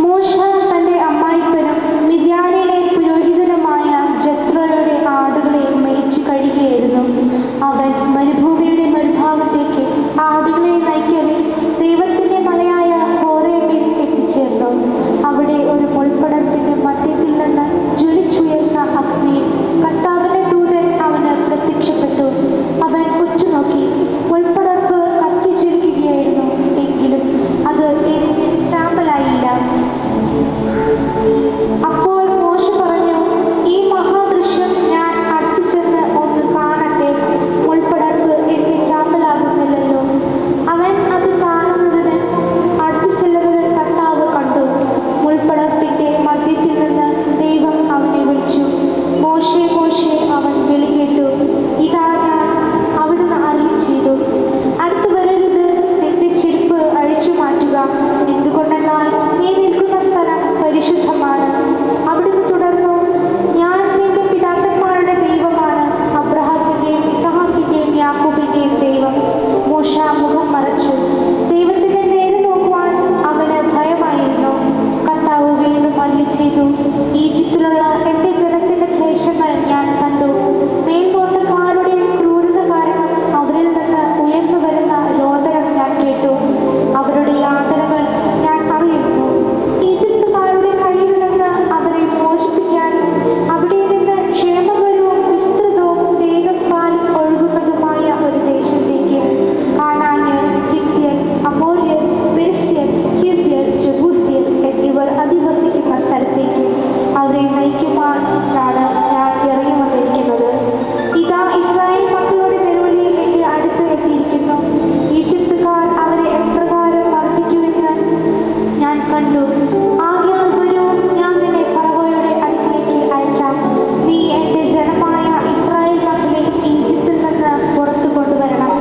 മോശ തന്റെ അമ്മായിപ്പനും മിദ്യാനിലെ പുരോഹിതനുമായ ജത്രോയുടെ ആടുകളെ മേയിച്ചു കഴിയുകയായിരുന്നു അവൻ മരുഭൂമിയുടെ മറുഭാഗത്തേക്ക് ആടുകളെ നയിക്കവേ ദൈവത്തിന്റെ മലയായ ഹോറേബിൽ എത്തിച്ചേർന്നു അവിടെ ഒരു മുൾപ്പടർപ്പിന്റെ മധ്യത്തിൽ നിന്ന് ജ്വലിച്ചുയർന്ന അഗ്നിയിൽ കർത്താവിന്റെ ദൂതൻ അവന് പ്രത്യക്ഷപ്പെട്ടു അവൻ ഉറ്റുനോക്കി മുൾപ്പടർപ്പ് കത്തിജ്വലിക്കുകയായിരുന്നു എങ്കിലും അത് എരിഞ്ഞ് ചാമ്പലായില്ല അപ്പോൾ മോശ പറഞ്ഞു ഈ മഹാദൃശ്യം ഞാൻ അടുത്തു ചെന്ന് ഒന്ന് കാണട്ടെ മുൾപ്പടർപ്പ് എനിക്ക് ചാമ്പലാകുന്നില്ലല്ലോ അവൻ അത് കാണുന്നതിന് അടുത്തു ചെല്ലുന്നത് കർത്താവ് കണ്ടു മുൾപ്പടർപ്പിന്റെ മധ്യത്തിൽ നിന്ന് ദൈവം അവനെ വിളിച്ചു മോശെ മോശെ അവൻ വിളി കേട്ടു ഇതാ ഞാൻ അവിടുന്ന് അരുളി ചെയ്തു അടുത്തു വരരുത് നിന്റെ ചെരുപ്പ് അഴിച്ചു മാറ്റുക എന്തുകൊണ്ടെന്നാൽ നീ നിൽക്കുന്ന സ്ഥലം പരിശുദ്ധമാണ് അവിടുന്ന് തുടർന്നു ഞാൻ നിന്റെ പിതാക്കന്മാരുടെ ദൈവമാണ് അബ്രഹാത്തിന്റെയും ഇസഹാക്കിന്റെയും യാക്കൂബിന്റെയും ദൈവം മോശ മുഖം മറച്ചു ദൈവത്തിന്റെ നേരെ നോക്കുവാൻ അവന് ഭയമായിരുന്നു കർത്താവ് വീണ്ടും അരുളി ചെയ്തു ഈജിപ്തിലുള്ള എന്റെ ജനത്തിന്റെ ക്ലേശങ്ങൾ ഞാൻ കണ്ടു മേൽനോട്ടക്കാരുടെ ക്രൂരത കാരണം അവരിൽ നിന്ന് ഉയർന്നു വരുന്ന രോദനം ഞാൻ കേട്ടു അവരുടെ യാതനകൾ ഞാൻ അറിയുന്നു ഈജിപ്തുകാരുടെ കയ്യിൽ നിന്ന് അവരെ മോചിപ്പിക്കാൻ അവിടെ നിന്ന് ക്ഷേമകരവും വിസ്തൃതവും തേനും പാലും ഒഴുകുന്നതുമായ ഒരു ദേശത്തേക്ക് കാനാന്യർ ഹിത്യർ അമോര്യർ പെരിസ്യർ ഹിവ്യർ ജബൂസ്യർ എന്നിവർ അധിവസിക്കുന്ന സ്ഥലത്തേക്ക് അവരെ നയിക്കുവാനാണ് ഞാൻ ഇറങ്ങി വന്നിരിക്കുന്നത് ഇതാ ഇസ്രായേൽ മക്കളുടെ നിലവിളി എൻ്റെ അടുത്ത് എത്തിയിരിക്കുന്നു ഈജിപ്തുകാർ അവരെ എപ്രകാരം വർദ്ധിക്കുമെന്ന് ഞാൻ കണ്ടു ആകയാൽ വരൂ ഞാൻ നിന്നെ ഫറവോയുടെ അടുക്കിലേക്ക് അയക്കാം നീ എൻ്റെ ജനമായ ഇസ്രായേൽ മക്കളെ ഈജിപ്തിൽ നിന്ന് പുറത്തു കൊണ്ടുവരണം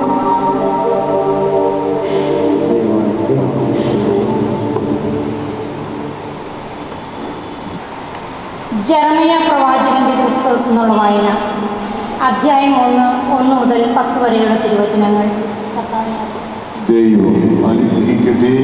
ജർമിയ പ്രവാചകന്റെ പുസ്തകത്തിൽ നിന്നുള്ള വായന അധ്യായം ഒന്ന് ഒന്ന് മുതൽ പത്ത് വരെയുള്ള തിരുവചനങ്ങൾ ദൈവം അനുഗ്രഹിക്കട്ടെ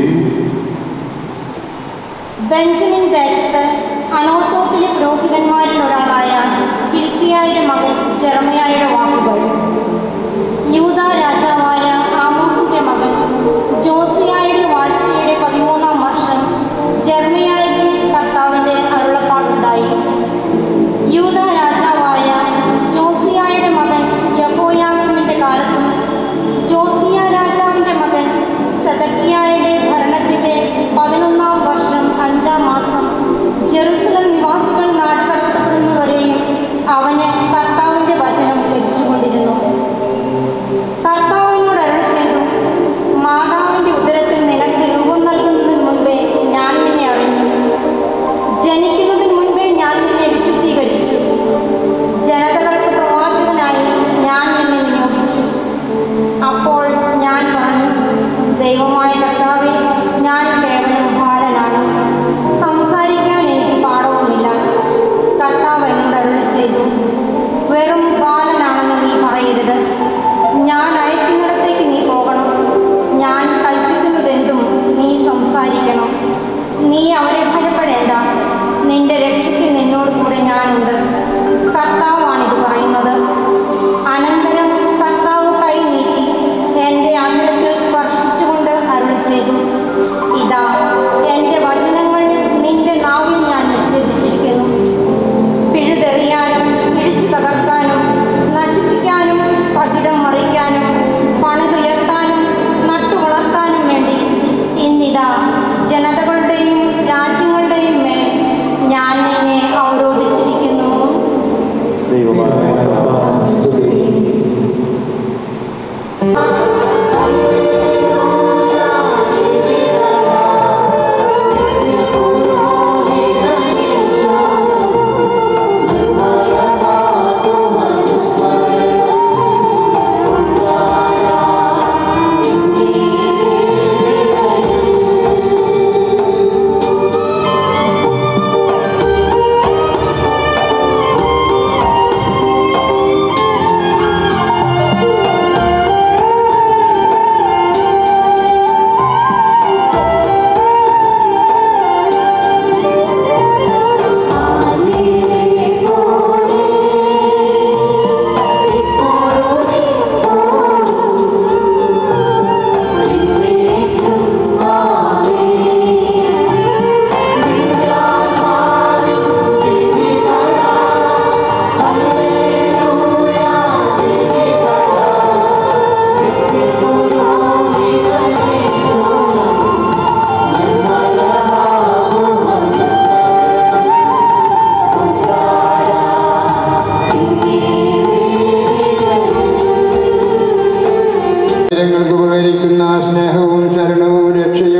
ബെഞ്ചമിൻ ദേശത്ത് അനോത്തോത്തിലെ പുരോഹിതന്മാരിൽ ഒരാളായ ഹിൽക്കിയായുടെ മകൻ ജെറമയായുടെ വാക്കുകൾ യൂത രാജാവായ ആമോസിന്റെ മകൻ ജോസിയായുടെ വാഴ്ചയുടെ പതിമൂന്നാം വർഷം ജെർമയായ്ക്ക് കർത്താവിന്റെ അരുളപ്പാടുണ്ടായി യൂത രാജാവായ ജോസിയായുടെ മകൻ യഹോയാക്കിമിന്റെ കാലത്തും ജോസിയ രാജാവിന്റെ മകൻ സദക്കിയായുടെ ഭരണത്തിന്റെ പതിനൊന്നാം വർഷം അഞ്ചാം മാസം ജെറുസലം നിവാസികൾ നാടുകടത്തപ്പെടുന്നവരെയും അവന് കർത്താവിന്റെ വചനം ലഭിച്ചുകൊണ്ടിരുന്നു കർത്താവ്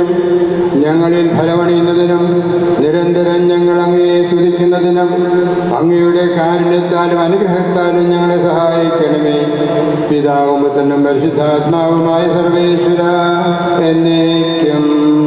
ഞങ്ങളിൽ ഫലമണിയുന്നതിനും നിരന്തരം ഞങ്ങൾ അങ്ങയെ തുതിക്കുന്നതിനും അങ്ങയുടെ കാരുണ്യത്താലും അനുഗ്രഹത്താലും ഞങ്ങളെ സഹായിക്കണമേ പിതാവും പുത്രനും പരിശുദ്ധാത്മാവുമായ സർവേശ്വര എന്നേക്കും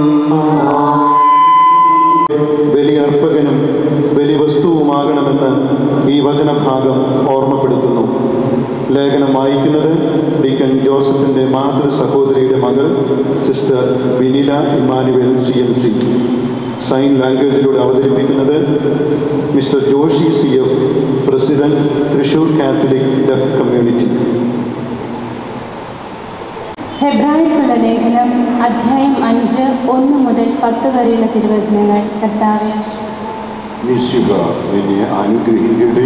ബലിയർപ്പകനും ബലിവസ്തുവുമാകണമെന്ന് ഈ വചനഭാഗം ഓർമ്മപ്പെടുത്തുന്നു ലേഖനം വായിക്കുന്നത് ഡീക്കൻ ജോസഫിൻ്റെ മാതൃ സഹോദരിയുടെ മകൾ sister Vinila Emmanuel C L C sign ലാംഗ്വേജിലൂടെ അവതരിപ്പിക്കുന്നത് mister Joshi C F president Thrissur Catholic deaf community ഹെബ്രായർക്കുള്ള ലേഖനം അധ്യായം അഞ്ച് ഒന്ന് മുതൽ പത്ത് വരെയുള്ള തിരുവചനങ്ങൾ കർത്താവെ നിശുക നിന്നെ അനുഗ്രഹിക്കട്ടെ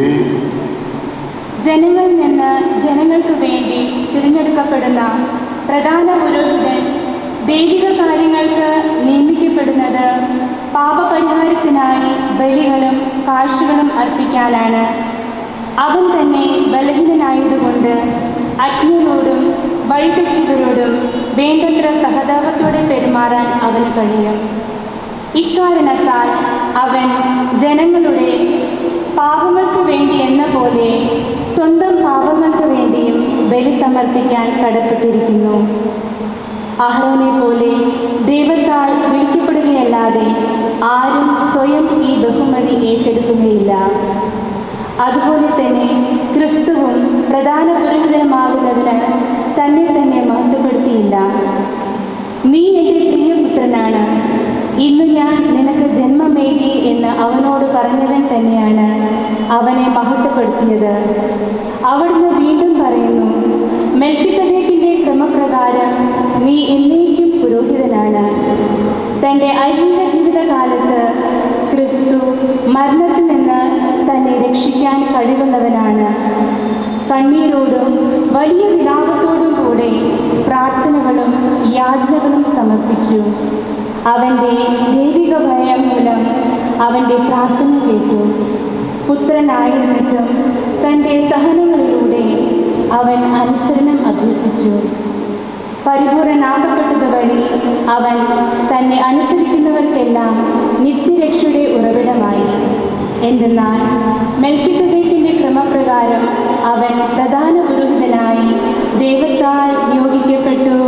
ജനങ്ങളിൽ നിന്ന് ജനങ്ങൾക്ക് വേണ്ടി തിരഞ്ഞെടുക്കപ്പെടുന്ന പ്രധാന പുരോഹിതൻ ദൈവിക കാര്യങ്ങൾക്ക് നിയമിക്കപ്പെടുന്നത് പാപപരിഹാരത്തിനായി ബലികളും കാഴ്ചകളും അർപ്പിക്കാനാണ് അവൻ തന്നെ ബലഹീനനായതുകൊണ്ട് അജ്ഞരോടും വഴിതെറ്റിയവരോടും വേണ്ടത്ര സഹതാപത്തോടെ പെരുമാറാൻ അവന് കഴിയും ഇക്കാരണത്താൽ അവൻ ജനങ്ങളുടെ പാപങ്ങൾക്ക് വേണ്ടി എന്ന പോലെ സ്വന്തം പാപങ്ങൾക്ക് വേണ്ടിയും ബലി സമർപ്പിക്കാൻ കടപ്പെട്ടിരിക്കുന്നു അഹ്റോനെ പോലെ ദൈവത്താൽ വിളിക്കപ്പെടുകയല്ലാതെ ആരും സ്വയം ഈ ബഹുമതി ഏറ്റെടുക്കുകയില്ല അതുപോലെ തന്നെ ക്രിസ്തുവും പ്രധാന പുരോഹിതനുമാകുന്നതിന് തന്നെ തന്നെ മഹത്വപ്പെടുത്തിയില്ല നീ എൻ്റെ പ്രിയപുത്രനാണ് ഇന്ന് ഞാൻ നിനക്ക് ജന്മമേകി എന്ന് അവനോട് പറഞ്ഞവൻ തന്നെയാണ് അവനെ മഹത്വപ്പെടുത്തിയത് അവിടുന്ന് വീണ്ടും പറയുന്നു മെൽക്കിസദേക്കിൻ്റെ ക്രമപ്രകാരം നീ എന്നേക്കും പുരോഹിതനാണ് തൻ്റെ ഐഹിക ജീവിതകാലത്ത് ക്രിസ്തു മരണത്തിൽ നിന്ന് തന്നെ രക്ഷിക്കാൻ കഴിവുള്ളവനാണ് കണ്ണീരോടും വലിയ വിലാപത്തോടും കൂടെ പ്രാർത്ഥനകളും യാചനകളും സമർപ്പിച്ചു അവൻ്റെ ദൈവിക ഭയം മൂലം അവൻ്റെ പ്രാർത്ഥന കേട്ടു പുത്രനായിരുന്നിട്ടും തൻ്റെ സഹനങ്ങളിലൂടെ അവൻ അനുസരണം അഭ്യസിച്ചു പരിപൂർണനാകപ്പെട്ടത് വഴി അവൻ തന്നെ അനുസരിക്കുന്നവർക്കെല്ലാം നിത്യരക്ഷയുടെ ഉറവിടമായി എന്തെന്നാൽ മെൽക്കിസദേക്കിൻ്റെ ക്രമപ്രകാരം അവൻ പ്രധാന പുരോഹിതനായി ദൈവത്താൽ നിയോഗിക്കപ്പെട്ടു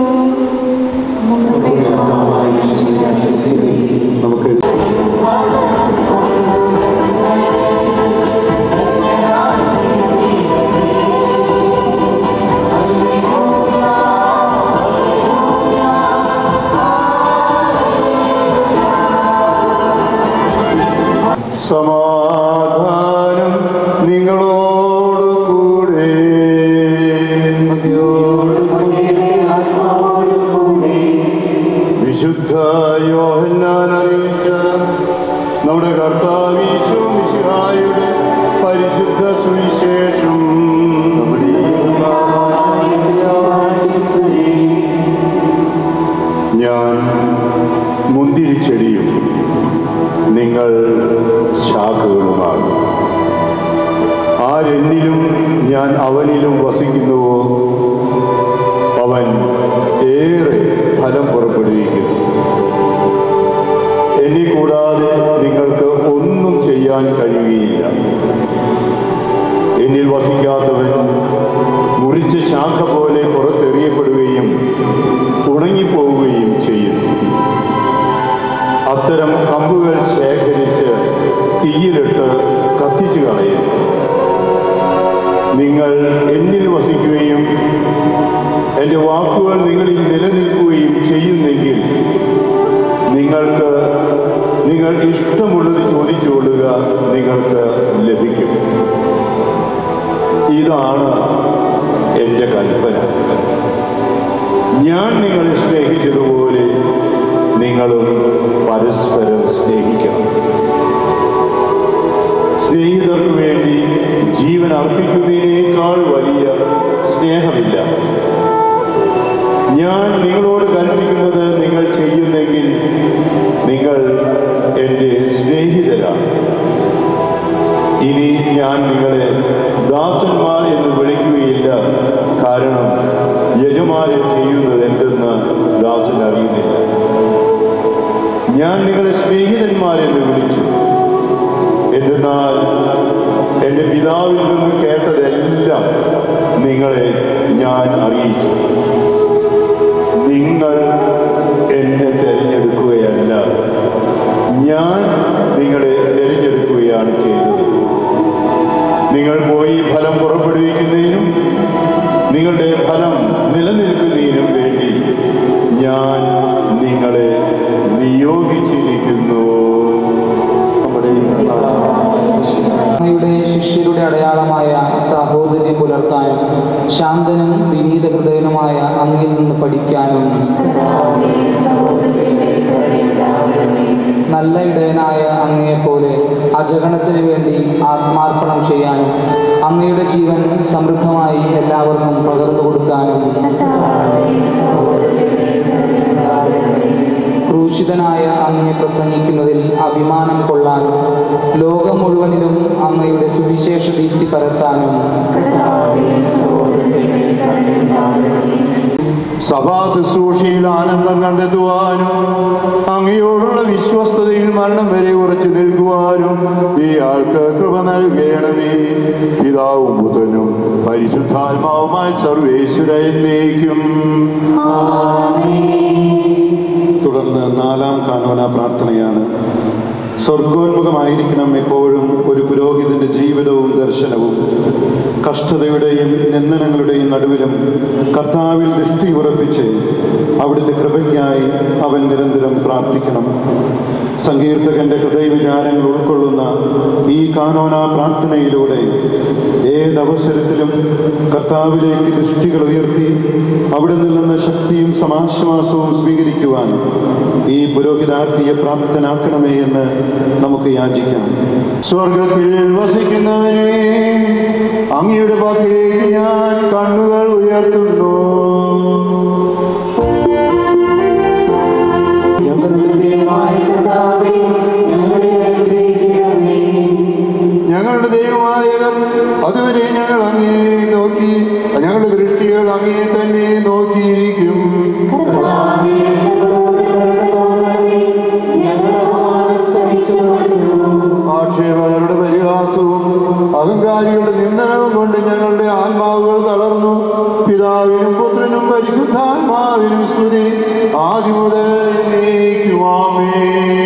നമുക്ക് സമാധാനം നിങ്ങളോട് കൂടെ വിശുദ്ധ യോഹന്നാൻ അറിയിച്ച നമ്മുടെ കർത്താവീശോ മിശിഹായുടെ പരിശുദ്ധ സുവിശേഷം ഞാൻ മുന്തിരിച്ചെടിയും നിങ്ങൾ ശാഖകളുമാണ് ആരെന്നിലും ഞാൻ അവനിലും വസിക്കുന്നുവോ അവൻ ഏറെ ഫലം പുറപ്പെടുവിക്കുന്നു എന്നെ കൂടാതെ നിങ്ങൾക്ക് ഒന്നും ചെയ്യാൻ കഴിയുകയില്ല എന്നിൽ വസിക്കാത്തവൻ മുറിച്ച ശാഖ പോലെ പുറത്തെറിയപ്പെടുകയും ഉണങ്ങിപ്പോവുകയും ചെയ്യുന്നു അത്തരം കമ്പുകൾ ശേഖരിച്ച് തീയിലിട്ട് കത്തിച്ചു കളയുന്നു നിങ്ങൾ എന്നിൽ വസിക്കുകയും എൻ്റെ വാക്കുകൾ നിങ്ങളിൽ നിലനിൽക്കുകയും ചെയ്യുന്നെങ്കിൽ നിങ്ങൾക്ക് നിങ്ങൾ ഇഷ്ടമുള്ളത് ചോദിച്ചുകൊള്ളുക നിങ്ങൾക്ക് ലഭിക്കും ഇതാണ് എൻ്റെ കൽപ്പന ഞാൻ നിങ്ങളെ സ്നേഹിച്ചതുപോലെ നിങ്ങളും പരസ്പരം സ്നേഹിക്കണം സ്നേഹിതർക്ക് വേണ്ടി ജീവൻ അർപ്പിക്കുന്നതിനേക്കാൾ വലിയ സ്നേഹമില്ല ഞാൻ നിങ്ങളോട് കൽപ്പിക്കുന്നത് നിങ്ങൾ ചെയ്യുന്നെങ്കിൽ നിങ്ങൾ എൻ്റെ സ്നേഹിതരാണ് ഇനി ഞാൻ നിങ്ങളെ ദാസന്മാർ എന്ന് വിളിക്കുകയില്ല കാരണം യജമാനൻ ചെയ്യുന്നത് എന്തെന്ന് ദാസൻ അറിയുന്നില്ല ഞാൻ നിങ്ങളെ സ്നേഹിതന്മാരെന്ന് വിളിച്ചു എന്തെന്നാൽ എൻ്റെ പിതാവിൽ നിന്ന് കേട്ടതെല്ലാം നിങ്ങളെ ഞാൻ അറിയിച്ചു നിങ്ങൾ എന്നെ തിരഞ്ഞെടുക്കുകയല്ല ഞാൻ നിങ്ങളെ തിരഞ്ഞെടുക്കുകയാണ് ചെയ്തത് നിങ്ങൾ പോയി ഫലം പുറപ്പെടുവിക്കുന്നതിനും നിങ്ങളുടെ ഫലം നിലനിൽക്കുന്നതിനും വേണ്ടി ഞാൻ നിങ്ങളെ നിയോഗിച്ചിരിക്കുന്നു നമ്മുടെ അങ്ങയുടെ ശിഷ്യരുടെ അടയാളമായ സാഹോദര്യം പുലർത്താനും ശാന്തനും വിനീത ഹൃദയനുമായ അങ്ങിൽ നിന്ന് പഠിക്കാനും നല്ല ഇടയനായ അങ്ങയെപ്പോലെ അജഗണത്തിന് വേണ്ടി ആത്മാർപ്പണം ചെയ്യാനും അങ്ങയുടെ ജീവൻ സമൃദ്ധമായി എല്ലാവർക്കും പകർന്നു കൊടുക്കാനും ക്രൂശിതനായ അങ്ങയെ പ്രസംഗിക്കുന്നതിൽ അഭിമാനം കൊള്ളാനും ലോകം മുഴുവനിലും അങ്ങയുടെ സുവിശേഷ ദീപ്തി പരത്താനും സഭാ ശുശ്രൂഷയിൽ ആനന്ദം കണ്ടെത്തുവാനും അങ്ങയോടുള്ള വിശ്വസ്തതയിൽ മരണം വരെ ഉറച്ചു നിൽക്കുവാനും ഈ ആൾക്ക് കൃപ നൽകണമേ പിതാവും പുത്രനും പരിശുദ്ധാത്മാവുമായി സർവേശ്വര എന്നേക്കും തുടർന്ന് നാലാം കാനോന പ്രാർത്ഥനയാണ് സ്വർഗോന്മുഖമായിരിക്കണം എപ്പോഴും ഒരു പുരോഹിതന്റെ ജീവിതവും ദർശനവും കഷ്ടതയുടെയും നിന്ദനങ്ങളുടെയും നടുവിലും കർത്താവിൽ ദൃഷ്ടി ഉറപ്പിച്ച് അവിടുത്തെ കൃപയ്ക്കായി അവൻ നിരന്തരം പ്രാർത്ഥിക്കണം സങ്കീർത്തകന്റെ ഹൃദയവിചാരങ്ങൾ ഉൾക്കൊള്ളുന്ന ഈ കാനോന പ്രാർത്ഥനയിലൂടെ ഏതവസരത്തിലും കർത്താവിലേക്ക് ദൃഷ്ടികൾ ഉയർത്തി അവിടെ നിന്ന് ശക്തിയും സമാശ്വാസവും സ്വീകരിക്കുവാൻ ഈ പുരോഹിതാർത്ഥിയെ പ്രാപ്തനാക്കണമേ എന്ന് നമുക്ക് യാചിക്കാം സ്വർഗത്തിൽ വസിക്കുന്നവനെ അങ്ങയുടെ പക്കലേക്ക് ഞാൻ കണ്ണുകൾ ഉയർത്തുന്നു ഞങ്ങളുടെ ദൈവമായ അതുവരെ ഞങ്ങൾ അങ്ങേ നോക്കി ഞങ്ങളുടെ ദൃഷ്ടികൾ അങ്ങേ തന്നെ നോക്കിയിരിക്കും ആക്ഷേപകരുടെ പരിഹാസവും അഹങ്കാരികളുടെ നിന്ദനവും കൊണ്ട് ഞങ്ങളുടെ ആത്മാവുകൾ തളർന്നു പിതാവിനും പുത്രനും പരിശുദ്ധാത്മാവിനും സ്തുതി ആദ്യം മുതൽ എന്നേക്കുമാമേ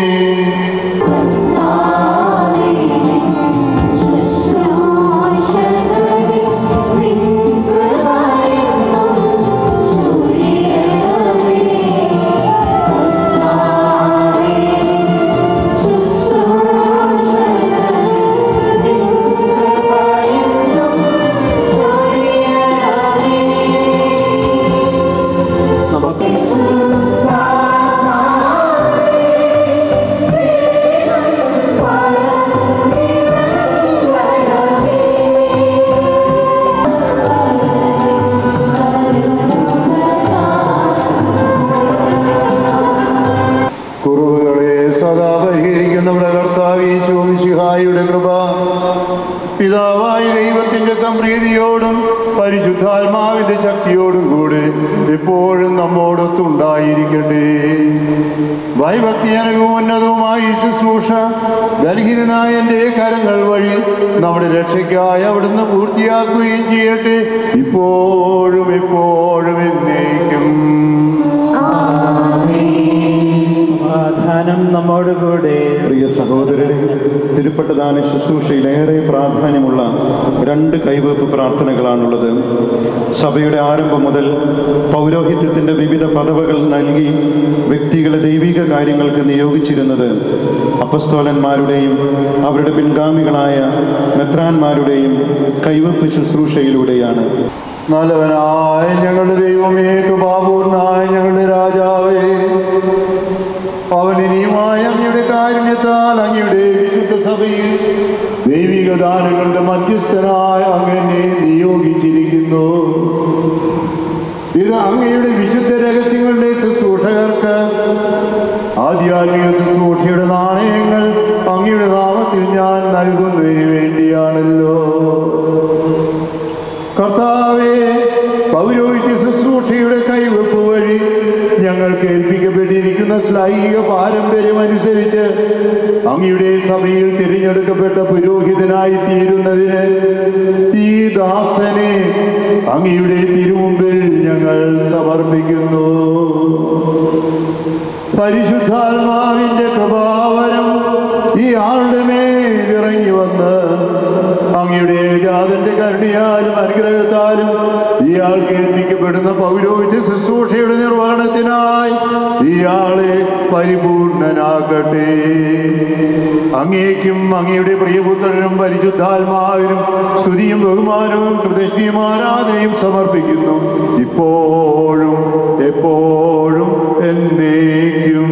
കുറവുകളെ സദാ പരിഹരിക്കുന്നവരുടെ കർത്താവ് ഈശോമിശിഹായുടെ കൃപ പിതാവായ ദൈവത്തിന്റെ സംപ്രീതിയോടും പരിശുദ്ധാത്മാവിന്റെ ശക്തിയോടും കൂടെ എപ്പോഴും നമ്മോടൊത്തുണ്ടായിരിക്കട്ടെ ഭയഭക്തിയനകവും ഉന്നതവുമായ ഈ ശുശ്രൂഷ ബലഹീനനായ എൻ്റെ കരങ്ങൾ വഴി നമ്മുടെ രക്ഷയ്ക്കായി അവിടുന്ന് പൂർത്തിയാക്കുകയും ചെയ്യട്ടെ ഇപ്പോഴും എപ്പോഴും എന്നേക്കും സമാധാനം നമ്മോടുകൂടെ പ്രിയ സഹോദരരെ തിരുപ്പട്ടദാന ശുശ്രൂഷയിൽ ഏറെ പ്രാധാന്യമുള്ള രണ്ട് കൈവെപ്പ് പ്രാർത്ഥനകളാണുള്ളത് സഭയുടെ ആരംഭം മുതൽ പൗരോഹിത്യത്തിൻ്റെ വിവിധ പദവികൾ നൽകി വ്യക്തികളെ ദൈവിക കാര്യങ്ങൾക്ക് നിയോഗിച്ചിരുന്നത് അപ്പസ്തോലന്മാരുടെയും അവരുടെ പിൻഗാമികളായ മെത്രാന്മാരുടെയും കൈവെപ്പ് ശുശ്രൂഷയിലൂടെയാണ് നല്ലവനായ ഞങ്ങളുടെ ദൈവമേ കൃപാപൂർണായ ഞങ്ങളുടെ രാജാവേ പവനിനിയുമായ അങ്ങയുടെ കാരുണ്യത്താൽ അങ്ങയുടെ വിശുദ്ധ സഭയിൽ ദൈവിക ദാനങ്ങളുടെ മധ്യസ്ഥനായ അങ്ങനെ നിയോഗിച്ചിരിക്കുന്നു ഇത് അങ്ങയുടെ വിശുദ്ധ രഹസ്യങ്ങളുടെ ശുശ്രൂഷകർക്ക് ആധ്യാത്മിക ശുശ്രൂഷയുടെ നാണയങ്ങൾ അങ്ങയുടെ നാമത്തിൽ ഞാൻ നൽകുന്നതിന് വേണ്ടിയാണല്ലോ കർത്താവെ പൗരോഹിത്യ ശുശ്രൂഷയുടെ കൈവെപ്പ് വഴി ഞങ്ങൾക്ക് ഏൽപ്പിക്കപ്പെട്ടിരിക്കുന്ന ശ്ലൈഹിക പാരമ്പര്യം അനുസരിച്ച് അങ്ങയുടെ സഭയിൽ തിരഞ്ഞെടുക്കപ്പെട്ട പുരോഹിതനായി തീരുന്നതിന് ഈ ദാസനെ അങ്ങയുടെ തിരുമുമ്പിൽ ഞങ്ങൾ സമർപ്പിക്കുന്നു പരിശുദ്ധാത്മാവിന്റെ കൃപാവരം ഈ ആളുടെ മേൽ ഇറങ്ങി വന്ന് അങ്ങയുടെ ജാതന്റെ കരുണയാലും അനുഗ്രഹത്താലും ഇയാൾക്ക് ഏൽപ്പിക്കപ്പെടുന്ന പൗരോഹിത്യ ശുശ്രൂഷയുടെ നിർവഹണത്തിനായി ഇയാളെ പരിപൂർണനാക്കട്ടെ അങ്ങേക്കും അങ്ങയുടെ പ്രിയപുത്രനും പരിശുദ്ധാത്മാവിനും സ്തുതിയും ബഹുമാനവും കൃതജ്ഞയും ആരാധനയും സമർപ്പിക്കുന്നു ഇപ്പോഴും എപ്പോഴും എന്നേക്കും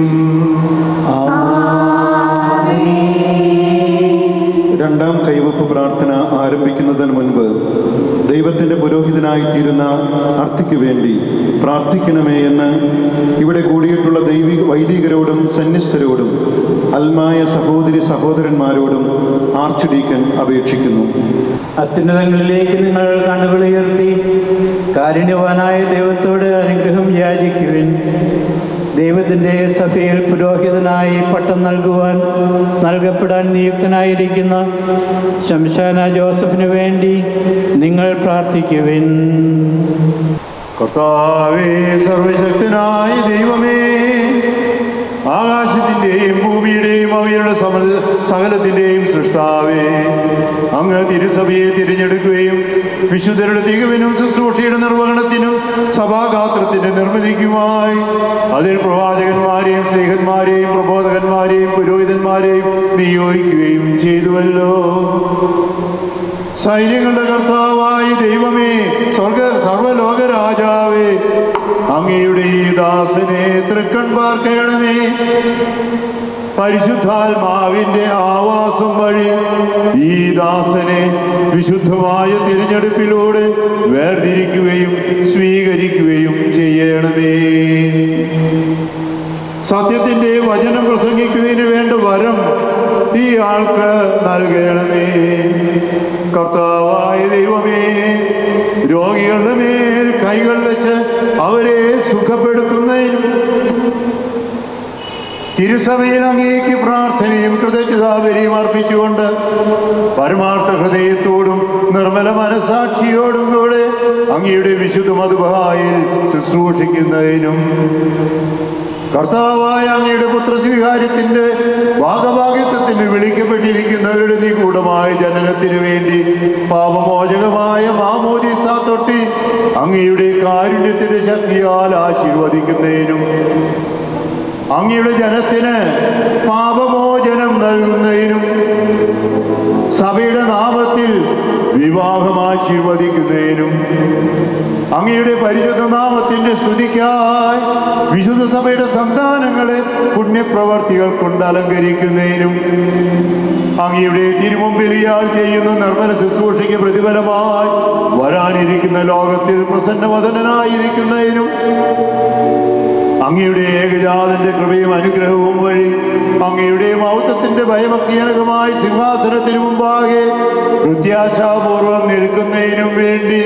രണ്ടാം കൈവപ്പ് പ്രാർത്ഥന ആരംഭിക്കുന്നതിന് മുൻപ് ദൈവത്തിൻ്റെ പുരോഹിതനായിത്തീരുന്ന അർത്ഥിക്ക് വേണ്ടി പ്രാർത്ഥിക്കണമേ എന്ന് ഇവിടെ കൂടിയിട്ടുള്ള ദൈവിക വൈദികരോടും സന്യസ്തരോടും അൽമായ സഹോദരി സഹോദരന്മാരോടും ആർച്ച് ഡീക്കൻ അപേക്ഷിക്കുന്നു അത്യുന്നതങ്ങളിലേക്ക് നിങ്ങൾ കണ്ണുകളുയർത്തി കാരുണ്യവാനായ ദൈവത്തോട് അനുഗ്രഹം യാചിക്കുവിൻ ദൈവത്തിൻ്റെ സഭയിൽ പുരോഹിതനായി പട്ടം നൽകുവാൻ നൽകപ്പെടാൻ നിയുക്തനായിരിക്കുന്ന ശംശാന ജോസഫിന് വേണ്ടി നിങ്ങൾ പ്രാർത്ഥിക്കുവിൻ കർത്താവേ സർവശക്തനായ ദൈവമേ ആകാശത്തിൻ്റെയും ഭൂമിയുടെയും അവയുടെ സമ സകലത്തിൻ്റെയും സൃഷ്ടാവേ അങ്ങ് തിരുസഭയെ തിരഞ്ഞെടുക്കുകയും വിശുദ്ധരുടെ തികവിനും ശുശ്രൂഷയുടെ നിർവഹണത്തിനും സഭാഗാത്രത്തിന്റെ നിർമ്മിതിക്കുമായി അതിൽ പ്രവാചകന്മാരെയും സ്നേഹന്മാരെയും പ്രബോധകന്മാരെയും പുരോഹിതന്മാരെയും നിയോഗിക്കുകയും ചെയ്തുവല്ലോ സൈന്യങ്ങളുടെ കർത്താവായ ദൈവമേ സ്വർഗ സർവലോക രാജാവേ അങ്ങയുടെ ഈ ദാസനെ തൃക്കൺ പാർക്കണമേ പരിശുദ്ധാത്മാവിന്റെ ആവാസം വഴി ഈ ദാസനെ വിശുദ്ധമായ തിരഞ്ഞെടുപ്പിലൂടെ വേർതിരിക്കുകയും സ്വീകരിക്കുകയും ചെയ്യണമേ സത്യത്തിന്റെ വചനം പ്രസംഗിക്കുന്നതിന് വേണ്ട വരം ഈ ആൾക്ക് നൽകണമേ കർത്താവായ ദൈവമേ രോഗികളുടെ മേൽ കൈകൾ വെച്ച് അവരെ സുഖപ്പെടുത്തുന്നതിനും തിരുസഭയിൽ അങ്ങേക്ക് പ്രാർത്ഥനയും കൃതജ്ഞതാപരിയും അർപ്പിച്ചുകൊണ്ട് പരമാർത്ഥ ഹൃദയത്തോടും നിർമ്മല മനസാക്ഷിയോടും കൂടെ അങ്ങയുടെ വിശുദ്ധ മധുബഹായിൽ ശുശ്രൂഷിക്കുന്നതിനും കർത്താവായ അങ്ങയുടെ പുത്രസ്വീകാര്യത്തിന്റെ ഭാഗഭാഗ്യത്വത്തിന് വിളിക്കപ്പെട്ടിരിക്കുന്നവരുടെ നിഗൂഢമായ ജനനത്തിനു വേണ്ടി പാപമോചകമായ മാമോദിസ തൊട്ടി അങ്ങയുടെ കാരുണ്യത്തിന്റെ ശക്തിയാൽ ആശീർവദിക്കുന്നതിനും അങ്ങയുടെ ജനത്തിന് പാപമോചനം നൽകുന്നതിനും സഭയുടെ നാമത്തിൽ വിവാഹം ആശീർവദിക്കുന്നതിനും അങ്ങയുടെ പരിശുദ്ധ നാമത്തിന്റെ സ്തുതിക്കായി വിശുദ്ധ സഭയുടെ സന്താനങ്ങളെ പുണ്യപ്രവർത്തികൾ കൊണ്ട് അലങ്കരിക്കുന്നതിനും അങ്ങയുടെ തിരുമുമ്പിൽ ഇയാൾ ചെയ്യുന്ന നിർമ്മല ശുശ്രൂഷയ്ക്ക് പ്രതിഫലമായി വരാനിരിക്കുന്ന ലോകത്തിൽ പ്രസന്നവദനായിരിക്കുന്നതിനും അങ്ങയുടെ ഏകജാതന്റെ കൃപയും അനുഗ്രഹവും വഴി അങ്ങയുടെ മൗത്തത്തിന്റെ ഭയഭക്തിജനകമായ സിംഹാസനത്തിന് മുമ്പാകെ പ്രത്യാശാപൂർവം നിൽക്കുന്നതിനും വേണ്ടി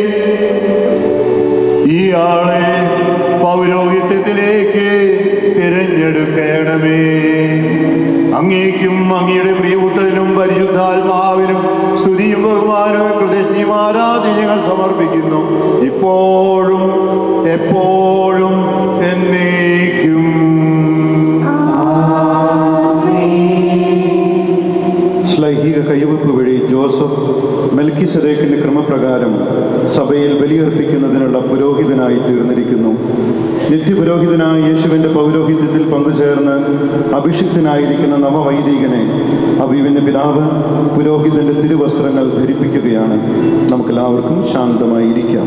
ഈ ആളെ പൗരോഹിത്യത്തിലേക്ക് തിരഞ്ഞെടുക്കണമേ അങ്ങേക്കും അങ്ങയുടെ പ്രിയപുത്രനും പരിശുദ്ധാത്മാവിനും സ്തുതിയും ബഹുമാനവും പ്രദക്ഷിയും ആരാധന ഞങ്ങൾ സമർപ്പിക്കുന്നു ഇപ്പോഴും എപ്പോഴും എന്നേക്കും ശ്ലൈഹിക കൈവപ്പ് വഴി ജോസഫ് മെൽക്കിസദേക്കിന്റെ ക്രമപ്രകാരം സഭയിൽ ബലിയർപ്പിക്കുന്നതിനുള്ള പുരോഹിതനായി തീർന്നിരിക്കുന്നു നിത്യപുരോഹിതനായ യേശുവിന്റെ പൗരോഹിത്യത്തിൽ പങ്കുചേർന്ന് അഭിഷിക്തനായിരിക്കുന്ന നവവൈദികനെ അബീവിന്റെ പിതാവ് പുരോഹിതന്റെ തിരുവസ്ത്രങ്ങൾ ധരിപ്പിക്കുകയാണ് നമുക്കെല്ലാവർക്കും ശാന്തമായിരിക്കാം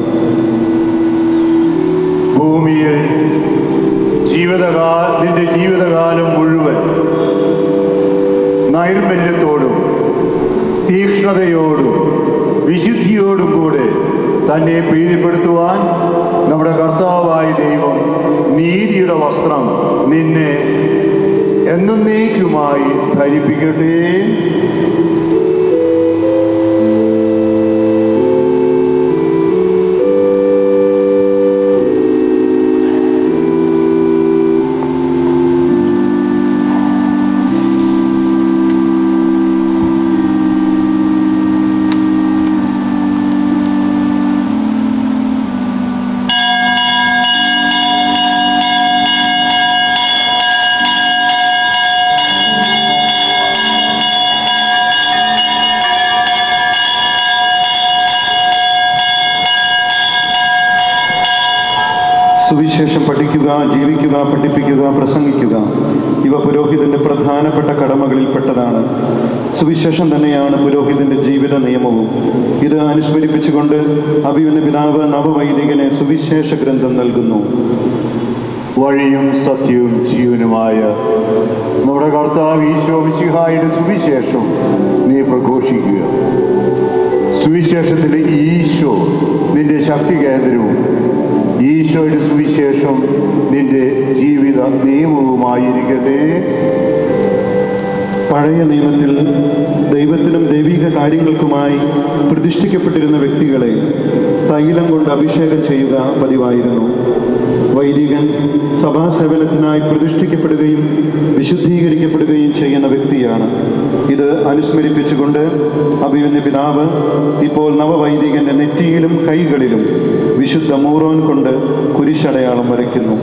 ഭൂമിയിൽ ജീവിതകാല നിന്റെ ജീവിതകാലം മുഴുവൻ നൈർമല്യത്തോടും തീക്ഷ്ണതയോടും വിശുദ്ധിയോടും കൂടെ തന്നെ പ്രീതിപ്പെടുത്തുവാൻ നമ്മുടെ കർത്താവായ ദൈവം നീതിയുടെ വസ്ത്രം നിന്നെ എന്നേക്കുമായി ധരിപ്പിക്കട്ടെ സുവിശേഷം പഠിക്കുക ജീവിക്കുക പഠിപ്പിക്കുക പ്രസംഗിക്കുക ഇവ പുരോഹിതന്റെ പ്രധാനപ്പെട്ട കടമകളിൽപ്പെട്ടതാണ് സുവിശേഷം തന്നെയാണ് പുരോഹിതന്റെ ജീവിത നിയമവും ഇത് അനുസ്മരിപ്പിച്ചുകൊണ്ട് അഭിയുന്ന പിതാവ് നവവൈദികന് സുവിശേഷ ഗ്രന്ഥം നൽകുന്നു വഴിയും സത്യവും ജീവനുമായ നമ്മുടെ കർത്താവ് ഈശോ മിശിഹായുടെ സുവിശേഷം നീ പ്രഘോഷിക്കുക സുവിശേഷത്തിലെ ഈശോ നിന്റെ ശക്തി കേന്ദ്രവും ഈശോയുടെ സുവിശേഷം നിന്റെ ജീവിത നിയമവുമായിരിക്കട്ടെ പഴയ നിയമത്തിൽ ദൈവത്തിനും ദൈവിക കാര്യങ്ങൾക്കുമായി പ്രതിഷ്ഠിക്കപ്പെട്ടിരുന്ന വ്യക്തികളെ തൈലം കൊണ്ട് അഭിഷേകം ചെയ്യുക പതിവായിരുന്നു വൈദികൻ സഭാസേവനത്തിനായി പ്രതിഷ്ഠിക്കപ്പെടുകയും വിശുദ്ധീകരിക്കപ്പെടുകയും ചെയ്യുന്ന വ്യക്തിയാണ് ഇത് അനുസ്മരിപ്പിച്ചുകൊണ്ട് അഭിയുന്ന പിതാവ് ഇപ്പോൾ നവവൈദികന്റെ നെറ്റിയിലും കൈകളിലും വിശുദ്ധ മൂറോൻ കൊണ്ട് കുരിശടയാളം വരയ്ക്കുന്നു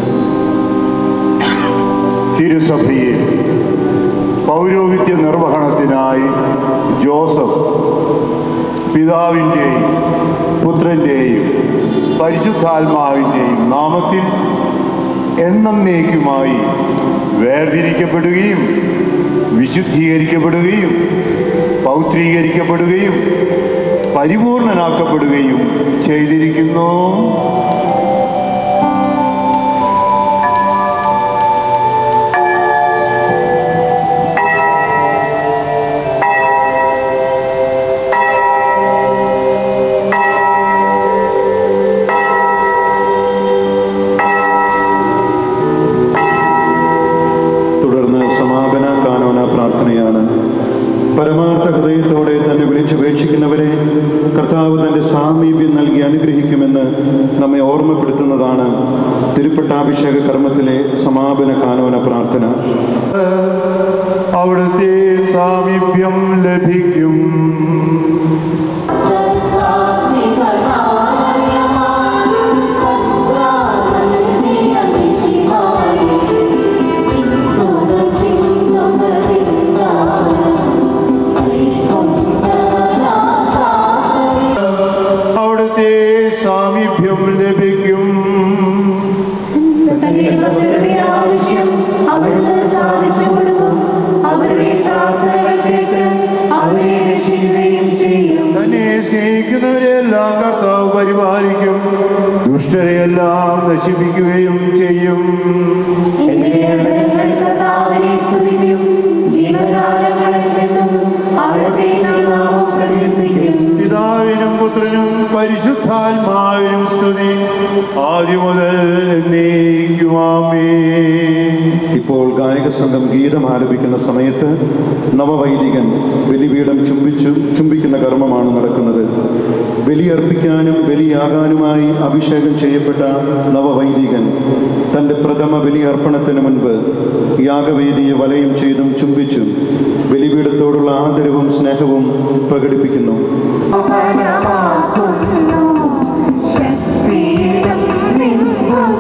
തിരുസഭയെ പൗരോഹിത്യ നിർവഹണത്തിനായി ജോസഫ് പിതാവിൻ്റെയും പുത്രൻ്റെയും പരിശുദ്ധാത്മാവിൻ്റെയും നാമത്തിൽ എന്നേക്കുമായി വേർതിരിക്കപ്പെടുകയും വിശുദ്ധീകരിക്കപ്പെടുകയും പൗത്രീകരിക്കപ്പെടുകയും പരിപൂർണനാക്കപ്പെടുകയും ചെയ്തിരിക്കുന്നു തുടർന്ന് സമാപന കാനോന പ്രാർത്ഥനയാണ് പരമാർത്ഥ ഹൃദയത്തോടെ തന്നെ വിളിച്ചപേക്ഷിക്കുന്നവരെ കർത്താവ് തന്റെ സാമീപ്യം നൽകി അനുഗ്രഹിക്കുമെന്ന് നമ്മെ ഓർമ്മപ്പെടുത്തുന്നതാണ് തിരുപ്പട്ടാഭിഷേക കർമ്മത്തിലെ സമാപന കാനോന പ്രാർത്ഥന അവിടുത്തെ സാമീപ്യം ലഭിക്കും അവിടുത്തെ സാമീപ്യം ലഭിക്കും ആവശ്യം അവിടുന്ന് സാധിച്ചു കൊടുക്കും അവരുടെ പ്രാർത്ഥനകൾ കേട്ട് അവരെ രക്ഷിക്കുകയും ചെയ്യും തന്നെ സ്നേഹിക്കുന്നവരെല്ലാം കർത്താവ് പരിപാലിക്കും ദുഷ്ടരെയെല്ലാം നശിപ്പിക്കുകയും ചെയ്യും എന്റെ ഹൃദയങ്ങൾ കർത്താവിനെ സ്തുതിക്കും ജീവജാലങ്ങളിൽ നിന്നും അവിടുത്തെ നാമം പ്രകീർത്തിക്കും പിതാവിനും പുത്രനും പരിശുദ്ധാത്മാവിനും സ്തുതി ആദ്യം മുതൽ എന്നേക്കുമാമേ ഇപ്പോൾ ഗായക സംഘം ഗീതം ആലപിക്കുന്ന സമയത്ത് നവവൈദികൻ ബലിപീഠം ചുംബിച്ചു ചുംബിക്കുന്ന കർമ്മമാണ് നടക്കുന്നത് ബലിയർപ്പിക്കാനും ബലിയാകാനുമായി അഭിഷേകം ചെയ്യപ്പെട്ട നവവൈദികൻ തൻ്റെ പ്രഥമ ബലിയർപ്പണത്തിന് മുൻപ് യാഗവേദിയെ വലയം ചെയ്തും ചുംബിച്ചും ബലിപീഠത്തോടുള്ള ആദരവും സ്നേഹവും പ്രകടിപ്പിക്കുന്നു ശക്തിയിലും നിന്നും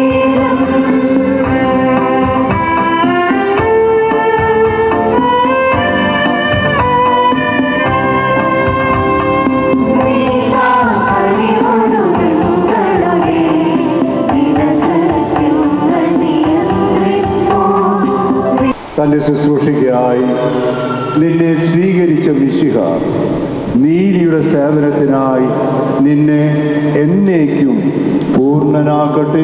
തൻ്റെ ശുശ്രൂഷയ്ക്കായി നിന്നെ സ്വീകരിച്ച മിശിഹ നീതിയുടെ സേവനത്തിനായി നിന്നെ എന്നേക്കും പൂർണ്ണനാക്കട്ടെ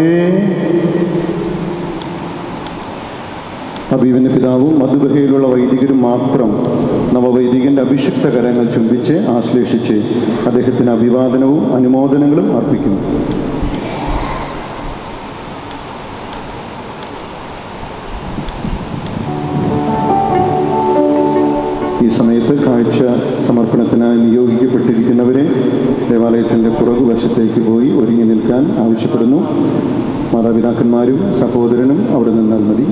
അബീവിൻ്റെ പിതാവും മധുബഹയിലുള്ള വൈദികരും മാത്രം നവവൈദികന്റെ അഭിഷിക്ത കരങ്ങൾ ചുംബിച്ച് ആശ്ലേഷിച്ച് അദ്ദേഹത്തിന് അഭിവാദനവും അനുമോദനങ്ങളും അർപ്പിക്കും ഈ സമയത്ത് കാഴ്ച സമർപ്പണത്തിനായി നിയോഗിക്കപ്പെട്ടിരിക്കുന്നവരെ ദേവാലയത്തിൻ്റെ പുറകുവശത്തേക്ക് പോയി ഒരുങ്ങി നിൽക്കാൻ ആവശ്യപ്പെടുന്നു മാതാപിതാക്കന്മാരും സഹോദരനും അവിടെ നിന്നാൽ മതി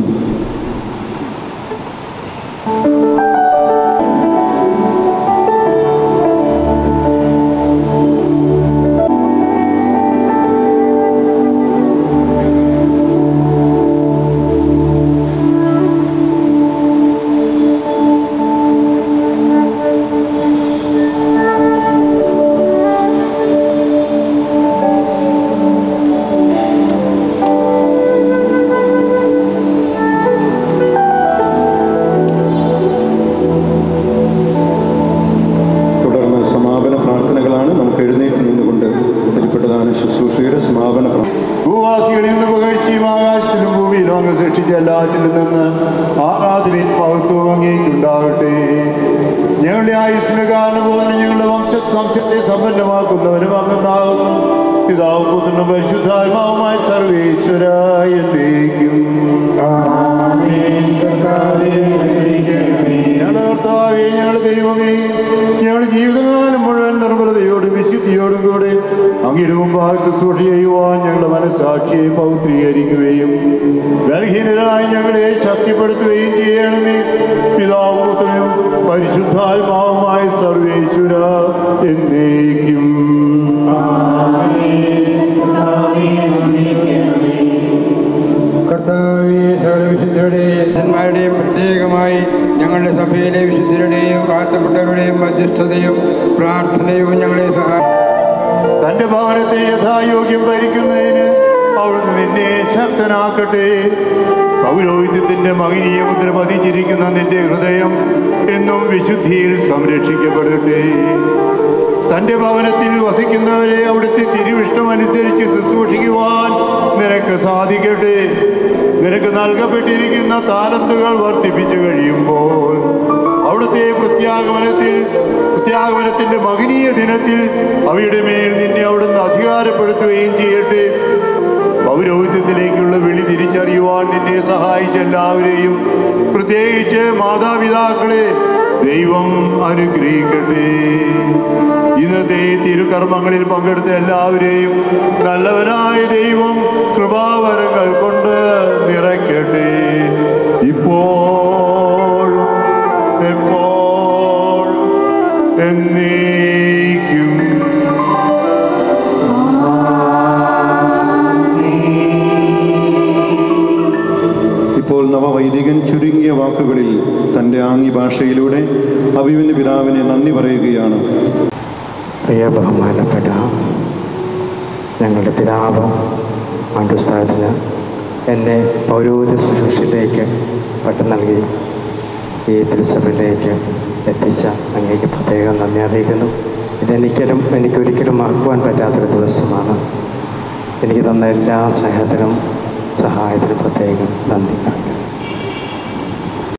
ആരാധനയും മഹത്വവും അങ്ങേക്കുണ്ടാകട്ടെ ഞങ്ങളുടെ ആയുസ്സിന് കാരണബോധന ഞങ്ങളുടെ വംശ വംശത്തെ സമ്പന്നമാക്കുന്നവരും അങ്ങുണ്ടാകുന്നു പിതാവ് പുത്രനും പരിശുദ്ധാത്മാവുമായ സർവേശ്വര എന്നേക്കും ഞങ്ങളുടെ കർത്താവേ ഞങ്ങളുടെ ദൈവമേ ഞങ്ങളുടെ ജീവിതകാലം മുഴുവൻ നിർമ്മലതയോടും വിശുദ്ധിയോടും കൂടെ അങ്ങയുടെ മുമ്പാകെ ശുശ്രൂഷ ചെയ്യുവാൻ ഞങ്ങളുടെ മനസ്സാക്ഷിയെ പൗത്രീകരിക്കുകയും ബലഹീനരായി ഞങ്ങളെ ശക്തിപ്പെടുത്തുകയും ചെയ്യണമേ പിതാവ് പുത്രനും പരിശുദ്ധാത്മാവുമായ സർവേശ്വര എന്നേക്കും കർത്താവേ സകല വിശുദ്ധരുടെയും പ്രത്യേകമായി ഞങ്ങളുടെ സഭയിലെ വിശുദ്ധരുടെയും കാത്തപ്പെട്ടവരുടെയും മധ്യസ്ഥതയും പ്രാർത്ഥനയും ഞങ്ങളെ സഹായിക്കും തന്റെ ഭവനത്തെ യഥായോഗ്യം ഭരിക്കുന്നതിന് അവിടുന്ന് നിന്നെ ശക്തനാക്കട്ടെ പൗരോഹിത്യത്തിന്റെ മകനീയ മുദ്ര പതിച്ചിരിക്കുന്ന നിന്റെ ഹൃദയം എന്നും വിശുദ്ധിയിൽ സംരക്ഷിക്കപ്പെടട്ടെ തന്റെ ഭവനത്തിൽ വസിക്കുന്നവരെ അവിടുത്തെ തിരുവിഷ്ടം അനുസരിച്ച് ശുശ്രൂഷിക്കുവാൻ നിനക്ക് സാധിക്കട്ടെ നിനക്ക് നൽകപ്പെട്ടിരിക്കുന്ന താലന്തുകൾ വർദ്ധിപ്പിച്ചു കഴിയുമ്പോൾ അവിടുത്തെ പ്രത്യാഗമനത്തിൽ പ്രത്യാഗമനത്തിന്റെ മകനീയ ദിനത്തിൽ അവയുടെ മേൽ നിന്നെ അവിടുന്ന് അധികാരപ്പെടുത്തുകയും ചെയ്യട്ടെ പൗരോഹിത്യത്തിലേക്കുള്ള വിളി തിരിച്ചറിയുവാൻ നിന്നെ സഹായിച്ച എല്ലാവരെയും പ്രത്യേകിച്ച് മാതാപിതാക്കളെ ദൈവം അനുഗ്രഹിക്കട്ടെ ഇന്നത്തെ തിരുകർമ്മങ്ങളിൽ പങ്കെടുത്ത എല്ലാവരെയും നല്ലവനായ ദൈവം കൃപാവരങ്ങൾ കൊണ്ട് നിറയ്ക്കട്ടെ ഇപ്പോഴും എപ്പോഴും എന്നേക്കും ഇപ്പോൾ നവവൈദികൻ ചുരുങ്ങിയ വാക്കുകളിൽ തൻ്റെ ആംഗ്യ ഭാഷയിലൂടെ അഭിവിന് പിതാവിനെ നന്ദി പറയുകയാണ് പ്രിയ ബഹുമാനപ്പെട്ട ഞങ്ങളുടെ പിതാവ് മണ്ടുസ്ഥാനത്തിന് എന്നെ പൗരോഹിത ശുശ്രൂഷയിലേക്ക് പട്ടം നൽകി ഈ തിരുസഭയിലേക്ക് എത്തിച്ച അങ്ങേക്ക് പ്രത്യേകം നന്ദി അറിയിക്കുന്നു ഇതെനിക്കലും എനിക്കൊരിക്കലും മറക്കുവാൻ പറ്റാത്തൊരു ദിവസമാണ് എനിക്ക് തന്ന എല്ലാ സ്നേഹത്തിനും സഹായത്തിനും പ്രത്യേകം നന്ദി അറിയിക്കുന്നു